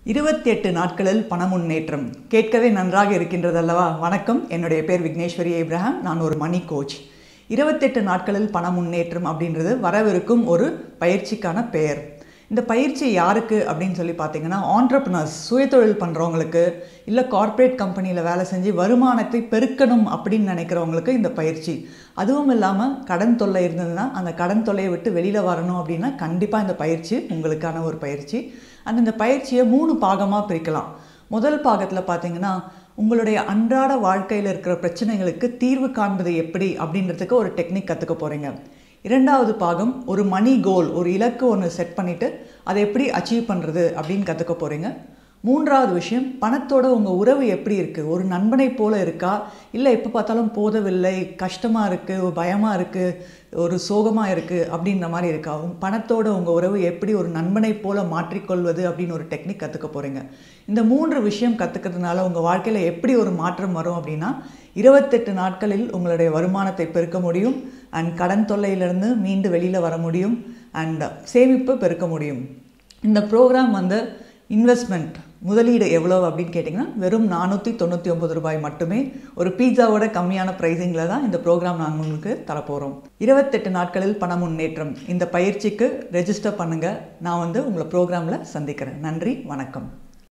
இருபத்தி எட்டு நாட்களில் பண முன்னேற்றம் கேட்கவே நன்றாக இருக்கின்றது அல்லவா வணக்கம் என்னுடைய பேர் விக்னேஸ்வரி ஏப்ரஹாம் நான் ஒரு மணி கோச் இருபத்தெட்டு நாட்களில் பண முன்னேற்றம் அப்படின்றது வரவிருக்கும் ஒரு பயிற்சிக்கான பெயர் இந்த பயிற்சி யாருக்கு அப்படின்னு சொல்லி பார்த்தீங்கன்னா ஆண்டர்பனர்ஸ் சுயதொழில் பண்ணுறவங்களுக்கு இல்லை கார்ப்பரேட் கம்பெனியில் வேலை செஞ்சு வருமானத்தை பெருக்கணும் அப்படின்னு நினைக்கிறவங்களுக்கு இந்த பயிற்சி அதுவும் இல்லாமல் கடன் தொல்லை இருந்ததுன்னா அந்த கடன் தொல்லையை விட்டு வெளியில் வரணும் அப்படின்னா கண்டிப்பாக இந்த பயிற்சி உங்களுக்கான ஒரு பயிற்சி அந்த இந்த பயிற்சியை மூணு பாகமாக பிரிக்கலாம் முதல் பாகத்தில் பார்த்தீங்கன்னா உங்களுடைய அன்றாட வாழ்க்கையில் இருக்கிற பிரச்சனைகளுக்கு தீர்வு காண்பது எப்படி அப்படின்றதுக்கு ஒரு டெக்னிக் கற்றுக்க போகிறீங்க இரண்டாவது பாகம் ஒரு மணி கோல் ஒரு இலக்கு ஒன்று செட் பண்ணிவிட்டு அதை எப்படி அச்சீவ் பண்ணுறது அப்படின்னு கற்றுக்க போகிறீங்க மூன்றாவது விஷயம் பணத்தோட உங்கள் உறவு எப்படி இருக்குது ஒரு நண்பனை போல இருக்கா இல்லை எப்போ பார்த்தாலும் போதவில்லை கஷ்டமாக இருக்குது பயமாக இருக்குது ஒரு சோகமாக இருக்குது அப்படின்ற மாதிரி இருக்கா உங்க பணத்தோட உங்கள் உறவு எப்படி ஒரு நண்பனை போல மாற்றிக்கொள்வது அப்படின்னு ஒரு டெக்னிக் கற்றுக்க போகிறீங்க இந்த மூன்று விஷயம் கற்றுக்கிறதுனால உங்கள் வாழ்க்கையில் எப்படி ஒரு மாற்றம் வரும் அப்படின்னா இருபத்தெட்டு நாட்களில் உங்களுடைய வருமானத்தை பெருக்க முடியும் அண்ட் கடன் தொல்லையிலிருந்து மீண்டு வெளியில் வர முடியும் அண்ட் சேமிப்பு பெருக்க முடியும் இந்த ப்ரோக்ராம் வந்து இன்வெஸ்ட்மெண்ட் முதலீடு எவ்வளோ அப்படின்னு கேட்டிங்கன்னா வெறும் நானூற்றி தொண்ணூற்றி ஒம்பது ரூபாய் மட்டுமே ஒரு பீட்சாவோட கம்மியான ப்ரைஸிங்கில் தான் இந்த ப்ரோக்ராம் நாங்கள் உங்களுக்கு தரப்போகிறோம் இருபத்தெட்டு நாட்களில் பண முன்னேற்றம் இந்த பயிற்சிக்கு ரெஜிஸ்டர் பண்ணுங்கள் நான் வந்து உங்களை ப்ரோக்ராமில் சந்திக்கிறேன் நன்றி வணக்கம்